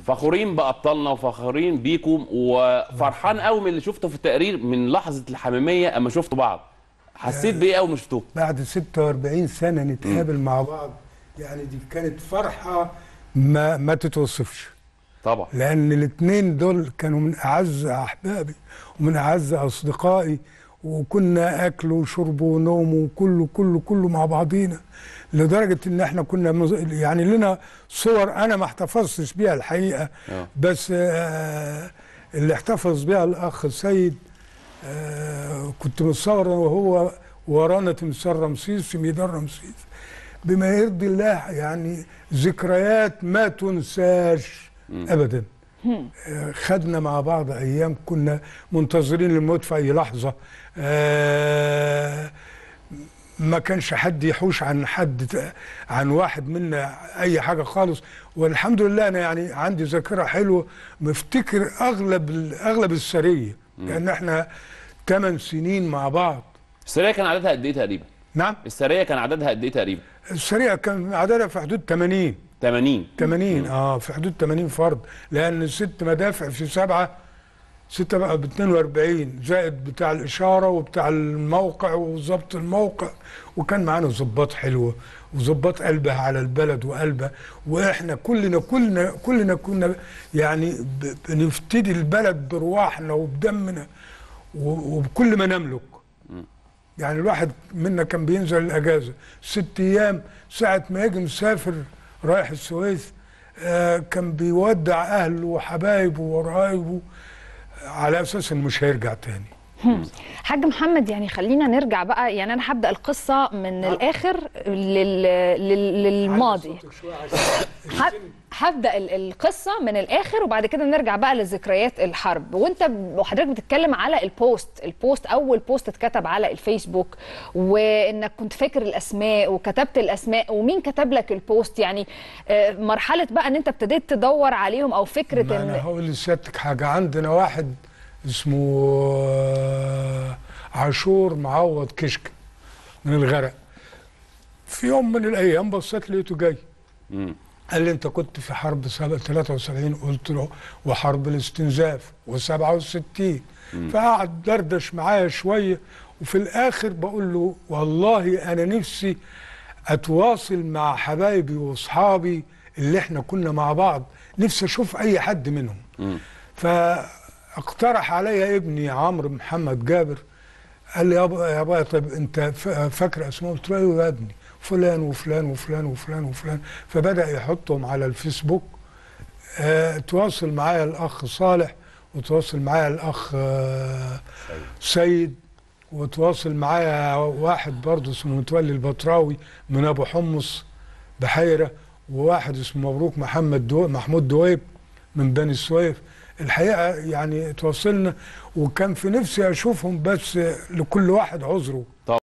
فخورين بابطالنا وفخورين بيكم وفرحان قوي من اللي شفته في التقرير من لحظه الحميميه اما شفتوا بعض حسيت بايه اول ما شفتوه بعد 46 سنه نتقابل مع بعض يعني دي كانت فرحه ما ما تتوصفش طبعا لان الاثنين دول كانوا من اعز احبابي ومن اعز اصدقائي وكنا اكل وشرب ونوم وكله كله كله مع بعضينا لدرجه ان احنا كنا مز- يعني لنا صور انا ما احتفظتش بيها الحقيقه آه. بس آه، اللي احتفظ بيها الاخ سيد آه، كنت متصور أنا وهو ورانا تمثال رمسيس في ميدان رمسيس بما يرضي الله يعني ذكريات ما تنساش ابدا آه، خدنا مع بعض ايام كنا منتظرين الموت في اي لحظه آه، ما كانش حد يحوش عن حد عن واحد منا اي حاجه خالص والحمد لله انا يعني عندي ذاكره حلوه مفتكر اغلب اغلب السريه لان احنا ثمان سنين مع بعض السريه كان عددها قد ايه تقريبا نعم السريه كان عددها قد ايه تقريبا السريه كان عددها في حدود 80 80 80 اه في حدود 80 فرد لان ست مدافع في سبعه ستة بقى ب 42 زائد بتاع الإشارة وبتاع الموقع وظبط الموقع وكان معانا ظباط حلوة وظباط قلبها على البلد وقلبها واحنا كلنا كلنا كلنا كنا يعني ب- بنفتدي البلد برواحنا وبدمنا و- وبكل ما نملك يعني الواحد منا كان بينزل الاجازه ست ايام ساعه ما يجي مسافر رايح السويس آه كان بيودع اهله وحبايبه وقرايبه على اساس انه مش هيرجع تاني حاج محمد يعني خلينا نرجع بقى يعني انا هبدا القصه من الاخر لل... لل... للماضي هب- هبدا ال- القصه من الاخر وبعد كده نرجع بقى لذكريات الحرب وانت ب- وحضرتك بتتكلم على البوست البوست اول بوست اتكتب على الفيسبوك وانك كنت فاكر الاسماء وكتبت الاسماء ومين كتب لك البوست يعني آه، مرحله بقى ان انت ابتديت تدور عليهم او فكره ما انا ان هقول لسيادتك حاجه عندنا واحد اسمه آه، عاشور معوض كشك من الغرق في يوم من الايام بصيت لقيته جاي مم. قال لي انت كنت في حرب سبعة- 73 قلت له وحرب الاستنزاف و67 فقعد دردش معايا شويه وفي الاخر بقول له والله انا نفسي اتواصل مع حبايبي واصحابي اللي احنا كنا مع بعض نفسي اشوف اي حد منهم فاقترح عليا ابني عمرو محمد جابر قال لي يابا يابا طب انت ف- فاكر اسمه قلت له ايوه يا ابني فلان وفلان وفلان وفلان وفلان فبدا يحطهم على الفيسبوك آه تواصل معايا الاخ صالح وتواصل معايا الاخ آه سيد وتواصل معايا واحد برضه اسمه متولي البطراوي من ابو حمص بحيره وواحد اسمه مبروك محمد دو محمود دويب من بني سويف الحقيقه يعني تواصلنا وكان في نفسي اشوفهم بس لكل واحد عذره